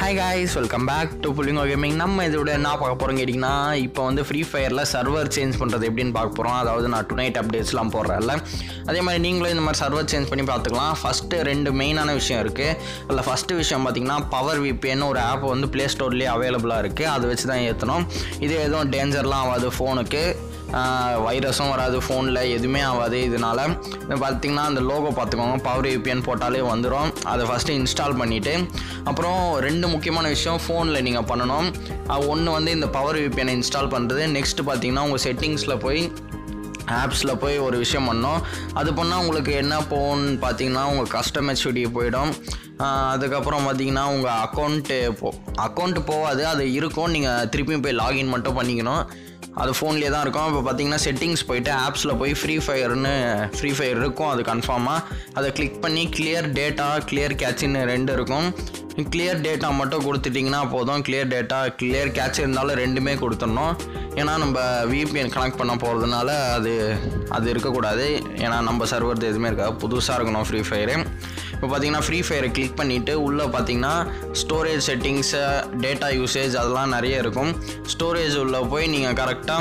hi guys welcome back to Pullingo gaming நம்ம இதோட என்ன பார்க்க போகிறோம் கேட்டிங்கன்னா இப்போ வந்து ஃப்ரீ ஃபயரில் சர்வர் சேஞ்ச் பண்ணுறது எப்படின்னு பார்க்க போகிறோம் அதாவது நான் டு நைட் அப்டேட்ஸ்லாம் போடுறேன்ல அதே மாதிரி நீங்களும் இந்த மாதிரி சர்வர் சேஞ்ச் பண்ணி பார்த்துக்கலாம் ஃபஸ்ட்டு ரெண்டு மெயினான விஷயம் இருக்குது அதில் ஃபஸ்ட்டு விஷயம் பார்த்தீங்கன்னா பவர் விபிஎன் ஒரு ஆப் வந்து ப்ளே ஸ்டோர்லேயே அவைலபிளாக இருக்குது அதை வச்சு தான் ஏற்றணும் இது எதுவும் டேஞ்சர்லாம் ஆகாது ஃபோனுக்கு வைரஸும் வராது ஃபோனில் எதுவுமே ஆகாது இதனால் பார்த்தீங்கன்னா அந்த லோகோ பார்த்துக்கோங்க பவர் யூபிஎன் போட்டாலே வந்துடும் அதை ஃபஸ்ட்டு இன்ஸ்டால் பண்ணிவிட்டு அப்புறம் ரெண்டு முக்கியமான விஷயம் ஃபோனில் நீங்கள் பண்ணணும் ஒன்று வந்து இந்த பவர் யூபிஎனை இன்ஸ்டால் பண்ணுறது நெக்ஸ்ட்டு பார்த்தீங்கன்னா உங்கள் செட்டிங்ஸில் போய் ஆப்ஸில் போய் ஒரு விஷயம் பண்ணோம் அது பண்ணால் உங்களுக்கு என்ன போகும்னு பார்த்தீங்கன்னா உங்கள் கஸ்டம் ஹெச்டி போயிடும் ஆஹ் அதுக்கப்புறம் பார்த்தீங்கன்னா உங்கள் அக்கௌண்ட்டு போ அக்கௌண்ட்டு போகாது அது இருக்கும் நீங்கள் திருப்பியும் போய் லாகின் மட்டும் பண்ணிக்கணும் அது ஃபோன்லேயே தான் இருக்கும் இப்போ பார்த்தீங்கன்னா செட்டிங்ஸ் போயிட்டு ஆப்ஸில் போய் ஃப்ரீ ஃபயர்னு ஃப்ரீ ஃபயர் இருக்கும் அது கன்ஃபார்மாக அதை கிளிக் பண்ணி கிளியர் டேட்டா கிளியர் கேட்சின்னு ரெண்டு இருக்கும் கிளியர் டேட்டா மட்டும் கொடுத்துட்டிங்கன்னா போதும் கிளியர் டேட்டா கிளியர் கேட்ச் இருந்தாலும் ரெண்டுமே கொடுத்துடணும் ஏன்னா நம்ம விபிஎன் கனெக்ட் பண்ண போகிறதுனால அது அது இருக்கக்கூடாது ஏன்னா நம்ம சர்வர் எதுவுமே இருக்காது புதுசாக இருக்கணும் ஃப்ரீ ஃபயரு இப்போ பார்த்தீங்கன்னா ஃப்ரீ ஃபயரை கிளிக் பண்ணிவிட்டு உள்ளே பார்த்தீங்கன்னா ஸ்டோரேஜ் செட்டிங்ஸு டேட்டா யூசேஜ் அதெல்லாம் நிறைய இருக்கும் ஸ்டோரேஜ் உள்ளே போய் நீங்கள்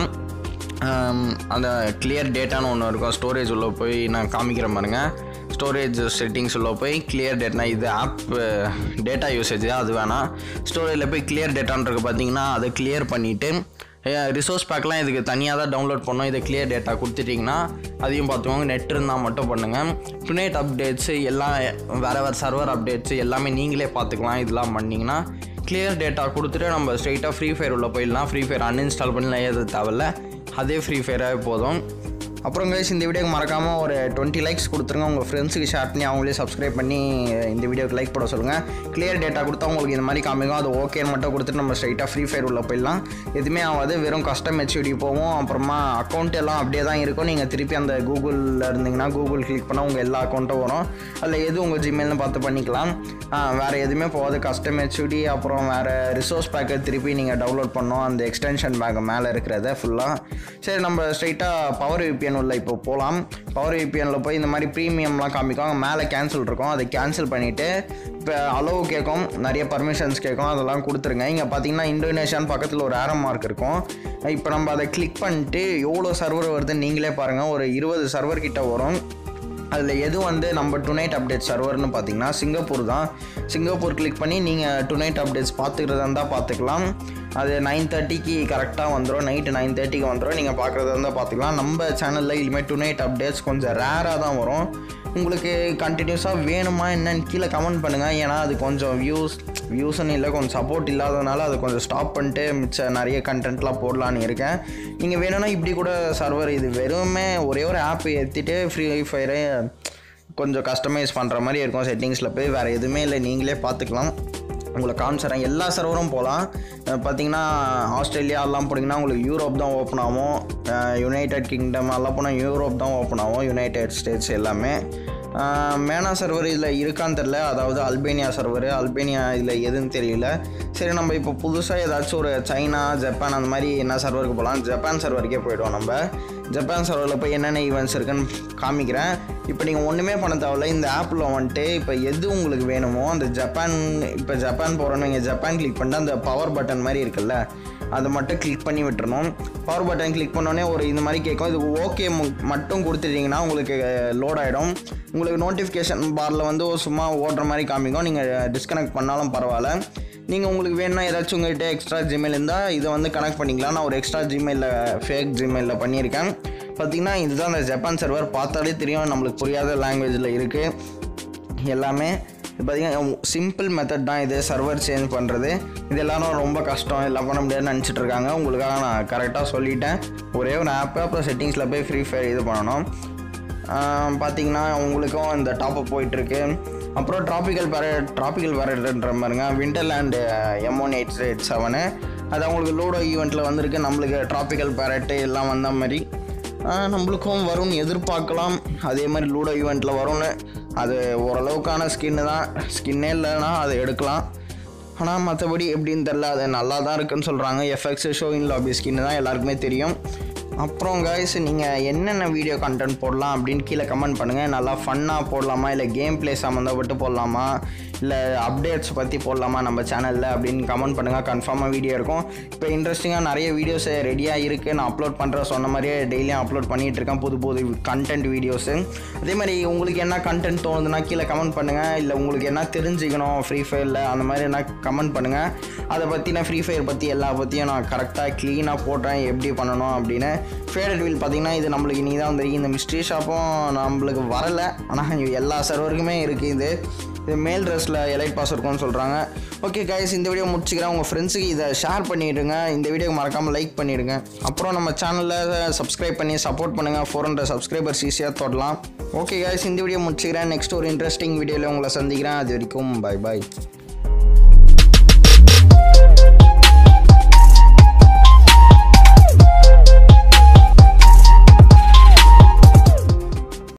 கரெக்டாக அந்த கிளியர் டேட்டான்னு ஒன்று இருக்கும் ஸ்டோரேஜ் உள்ளே போய் நான் காமிக்கிற பாருங்க ஸ்டோரேஜ் செட்டிங்ஸ் உள்ள போய் கிளியர் டேட்னா இது ஆப் டேட்டா யூசேஜ் அது வேணாம் ஸ்டோரேஜில் போய் கிளியர் டேட்டான்றது பார்த்தீங்கன்னா அதை கிளியர் பண்ணிவிட்டு ரிசோர்ஸ் பேக்லாம் இதுக்கு தனியாக தான் டவுன்லோட் பண்ணோம் இதை கிளியர் டேட்டா கொடுத்துட்டிங்கன்னா அதையும் பார்த்துக்கோங்க நெட் இருந்தால் மட்டும் பண்ணுங்கள் டுனேட் அப்டேட்ஸு எல்லாம் வேறு வேறு சர்வர் அப்டேட்ஸு எல்லாமே நீங்களே பார்த்துக்கலாம் இதெல்லாம் பண்ணிங்கன்னா கிளியர் டேட்டா கொடுத்துட்டு நம்ம ஸ்ட்ரைட்டாக ஃப்ரீ ஃபயர் உள்ள போயிடலாம் ஃப்ரீ ஃபயர் அன்இன்ஸ்டால் பண்ணலாம் ஏது தேவையில்ல அதே ஃப்ரீ ஃபயராகவே போதும் அப்புறம் கைஸ் இந்த வீடியோக்கு மறக்காமல் ஒரு டுவெண்ட்டி லைக்ஸ் கொடுத்துருங்க உங்கள் ஃப்ரெண்ட்ஸுக்கு ஷேர் பண்ணி அவங்களே சப்ஸ்கிரைப் பண்ணி இந்த வீடியோக்கு லைக் போட சொல்லுங்கள் கிளியர் டேட்டா கொடுத்தா உங்களுக்கு இந்த மாதிரி காமிக்கும் அது ஓகேன்னு மட்டும் கொடுத்துட்டு நம்ம ஸ்ட்ரைட்டாக ஃப்ரீ ஃபயர் உள்ள போயிடலாம் எதுவுமே ஆகாது வெறும் கஸ்டம் ஹெச்டி போவோம் அப்புறமா அக்கௌண்ட் எல்லாம் அப்படியே தான் இருக்கும் நீங்கள் திருப்பி அந்த கூகுளில் இருந்தீங்கன்னா கூகுள் கிளிக் பண்ணால் உங்கள் எல்லா அக்கௌண்ட்டும் வரும் அதில் எது உங்கள் ஜிமெயில்னு பார்த்து பண்ணிக்கலாம் வேறு எதுவுமே போகாது கஸ்டம் ஹெச்டி அப்புறம் வேறு ரிசோர்ஸ் பேக்கை திருப்பி நீங்கள் டவுன்லோட் பண்ணோம் அந்த எக்ஸ்டென்ஷன் பேக் மேலே இருக்கிறத ஃபுல்லாக சரி நம்ம ஸ்ட்ரைட்டாக பவர் விபிஎன் உள்ள இப்போ போகலாம் பவர் விபிஎனில் போய் இந்த மாதிரி ப்ரீமியம்லாம் காமிக்கும் அங்கே மேலே கேன்சல் இருக்கும் அதை கேன்சல் பண்ணிவிட்டு இப்போ அளவு கேட்கும் நிறைய பர்மிஷன்ஸ் கேட்கும் அதெல்லாம் கொடுத்துருங்க இங்கே பார்த்தீங்கன்னா இந்தோனேஷியான்னு பக்கத்தில் ஒரு ஆரம் மார்க் இருக்கும் இப்போ நம்ம அதை கிளிக் பண்ணிட்டு எவ்வளோ சர்வர் வருதுன்னு நீங்களே பாருங்கள் ஒரு இருபது சர்வர் கிட்ட வரும் அதில் எது வந்து நம்ம டுநைட் அப்டேட் சர்வர்னு பார்த்தீங்கன்னா சிங்கப்பூர் தான் சிங்கப்பூர் கிளிக் பண்ணி நீங்கள் டுநைட் அப்டேட்ஸ் பார்த்துக்கிறதா இருந்தால் பார்த்துக்கலாம் அது நைன் தேர்ட்டிக்கு கரெக்டாக வந்துடும் நைட்டு நைன் தேர்ட்டிக்கு வந்துடும் நீங்கள் பார்க்குறதா இருந்தால் பார்த்துக்கலாம் நம்ம சேனலில் இனிமேல் டுநைட் அப்டேட்ஸ் கொஞ்சம் ரேராக தான் வரும் உங்களுக்கு கண்டினியூஸாக வேணுமா என்னன்னு கீழே கமெண்ட் பண்ணுங்கள் ஏன்னா அது கொஞ்சம் வியூஸ் வியூஸ்னு இல்லை கொஞ்சம் சப்போர்ட் இல்லாதனால அதை கொஞ்சம் ஸ்டாப் பண்ணிட்டு மிச்ச நிறைய கண்டென்ட்லாம் போடலான்னு இருக்கேன் நீங்கள் வேணும்னா இப்படி கூட சர்வர் இது வெறுமே ஒரே ஒரு ஆப் ஏற்றிட்டு ஃப்ரீ ஃபயரை கொஞ்சம் கஸ்டமைஸ் பண்ணுற மாதிரி இருக்கும் செட்டிங்ஸில் போய் வேறு எதுவுமே இல்லை நீங்களே பார்த்துக்கலாம் உங்களை காமிச்சிடறேன் எல்லா சர்வரும் போகலாம் பார்த்தீங்கன்னா ஆஸ்திரேலியாலாம் போனீங்கன்னா உங்களுக்கு யூரோப் தான் ஓப்பன் ஆகும் யுனைடெட் கிங்டம் எல்லாம் போனால் யூரோப் தான் ஓப்பன் ஆகும் யுனைடெட் ஸ்டேட்ஸ் எல்லாமே மேனா சர்வர் இதில் இருக்கான்னு தெரில அதாவது அல்பேனியா சர்வர் அல்பேனியா இதில் எதுன்னு தெரியல சரி நம்ம இப்போ புதுசாக ஏதாச்சும் ஒரு சைனா ஜப்பான் அந்த மாதிரி என்ன சர்வருக்கு போகலாம் ஜப்பான் சர்வருக்கே போயிடுவோம் நம்ம ஜப்பான் சர்வரில் போய் என்னென்ன ஈவெண்ட்ஸ் இருக்குன்னு காமிக்கிறேன் இப்போ நீங்கள் ஒன்றுமே பண்ண தேவையில்ல இந்த ஆப்பில் வந்துட்டு இப்போ எது உங்களுக்கு வேணுமோ அந்த ஜப்பான் இப்போ ஜப்பான் போகிறோன்னு நீங்கள் ஜப்பான் கிளிக் பண்ணிட்டு அந்த பவர் பட்டன் மாதிரி இருக்குல்ல அதை மட்டும் கிளிக் பண்ணி விட்டுறணும் பவர் பட்டன் கிளிக் பண்ணோடனே ஒரு இந்த மாதிரி கேட்கும் இது ஓகே மட்டும் கொடுத்துட்டிங்கன்னா உங்களுக்கு லோட் ஆகிடும் உங்களுக்கு நோட்டிஃபிகேஷன் பாரில் வந்து சும்மா ஓடுற மாதிரி காமிக்கும் நீங்கள் டிஸ்கனெக்ட் பண்ணாலும் பரவாயில்ல நீங்கள் உங்களுக்கு வேணும்னா ஏதாச்சும் உங்கள்கிட்ட எக்ஸ்ட்ரா ஜிமெயில் இருந்தால் இதை வந்து கனெக்ட் பண்ணிக்கலாம் நான் ஒரு எக்ஸ்ட்ரா ஜிமெயிலில் ஃபேக் ஜிமெயிலில் பண்ணியிருக்கேன் பார்த்தீங்கன்னா இதுதான் அந்த ஜப்பான் சர்வர் பார்த்தாலே தெரியும் நம்மளுக்கு புரியாத லாங்குவேஜில் இருக்குது எல்லாமே பார்த்தீங்கன்னா சிம்பிள் மெத்தட் தான் இது சர்வர் சேஞ்ச் பண்ணுறது இது எல்லாரும் ரொம்ப கஷ்டம் எல்லாம் பண்ண முடியாதுன்னு நினச்சிட்டு இருக்காங்க உங்களுக்காக நான் கரெக்டாக சொல்லிட்டேன் ஒரே ஒரு ஆப்பு அப்புறம் செட்டிங்ஸில் போய் ஃப்ரீ ஃபயர் இது பண்ணணும் பார்த்தீங்கன்னா உங்களுக்கும் இந்த டாப்அப் போயிட்டுருக்கு அப்புறம் ட்ராபிக்கல் பேரட் ட்ராபிக்கல் பேரட்ன்ற மாதிரிங்க winterland M one eight eight seven அது அவங்களுக்கு லூடோ ஈவெண்ட்டில் வந்திருக்கு நம்மளுக்கு ட்ராபிக்கல் பேரட்டு எல்லாம் வந்த மாதிரி நம்மளுக்கும் வரும்னு எதிர்பார்க்கலாம் அதே மாதிரி லூடோ ஈவெண்ட்டில் வரும்னு அது ஓரளவுக்கான ஸ்கின்னு தான் ஸ்கின்னே இல்லைன்னா அதை எடுக்கலாம் ஆனால் மற்றபடி எப்படின்னு தெரில அது நல்லா தான் இருக்குன்னு சொல்கிறாங்க எஃப்எக்ஸ் ஷோ இன் லாபி ஸ்கின்னு தான் எல்லாருக்குமே தெரியும் அப்புறம் கைஸ் நீங்கள் என்னென்ன வீடியோ கண்டென்ட் போடலாம் அப்படின்னு கீழே கமெண்ட் பண்ணுங்கள் நல்லா ஃபன்னாக போடலாமா இல்லை கேம் ப்ளே சம்மந்தப்பட்டு போடலாமா இல்லை அப்டேட்ஸ் பற்றி போடலாமா நம்ம சேனலில் அப்படின்னு கமெண்ட் பண்ணுங்கள் கன்ஃபார்மாக வீடியோ இருக்கும் இப்போ இன்ட்ரெஸ்டிங்காக நிறைய வீடியோஸ் ரெடியாக இருக்குது நான் அப்லோட் பண்ணுறேன் சொன்ன மாதிரியே டெய்லியும் அப்லோட் பண்ணிகிட்டு இருக்கேன் புது புது கண்டென்ட் வீடியோஸு அதே மாதிரி உங்களுக்கு என்ன கண்டென்ட் தோணுதுன்னா கீழே கமெண்ட் பண்ணுங்கள் இல்லை உங்களுக்கு என்ன தெரிஞ்சுக்கணும் ஃப்ரீ ஃபயரில் அந்த மாதிரி என்ன கமெண்ட் பண்ணுங்கள் அதை பற்றி நான் ஃப்ரீ ஃபயர் பற்றி எல்லா பற்றியும் நான் கரெக்டாக க்ளீனாக போடுறேன் எப்படி பண்ணணும் அப்படின்னு ஃபேடட் வீல் பார்த்தீங்கன்னா இது நம்மளுக்கு இனி தான் வந்திருக்கு இந்த மிஸ்ட்ரி ஷாப்பும் நம்மளுக்கு வரலை ஆனால் எல்லா சர்வருக்குமே இருக்குது இது இது மேல் ட்ரெஸ்ஸில் எலைட் பாஸ் இருக்கும்னு சொல்கிறாங்க ஓகே கைஸ் இந்த வீடியோ முடிச்சுக்கிறேன் உங்கள் ஃப்ரெண்ட்ஸுக்கு இதை ஷேர் பண்ணிவிடுங்க இந்த வீடியோ மறக்காமல் லைக் பண்ணிவிடுங்க அப்புறம் நம்ம சேனலில் சப்ஸ்கிரைப் பண்ணி சப்போர்ட் பண்ணுங்கள் ஃபோர் ஹண்ட்ரட் சப்ஸ்கிரைபர்ஸ் ஈஸியாக தொடலாம் ஓகே கைஸ் இந்த வீடியோ முடிச்சுக்கிறேன் நெக்ஸ்ட் ஒரு இன்ட்ரெஸ்டிங் வீடியோவில் உங்களை சந்திக்கிறேன் அது வரைக்கும் பை பாய்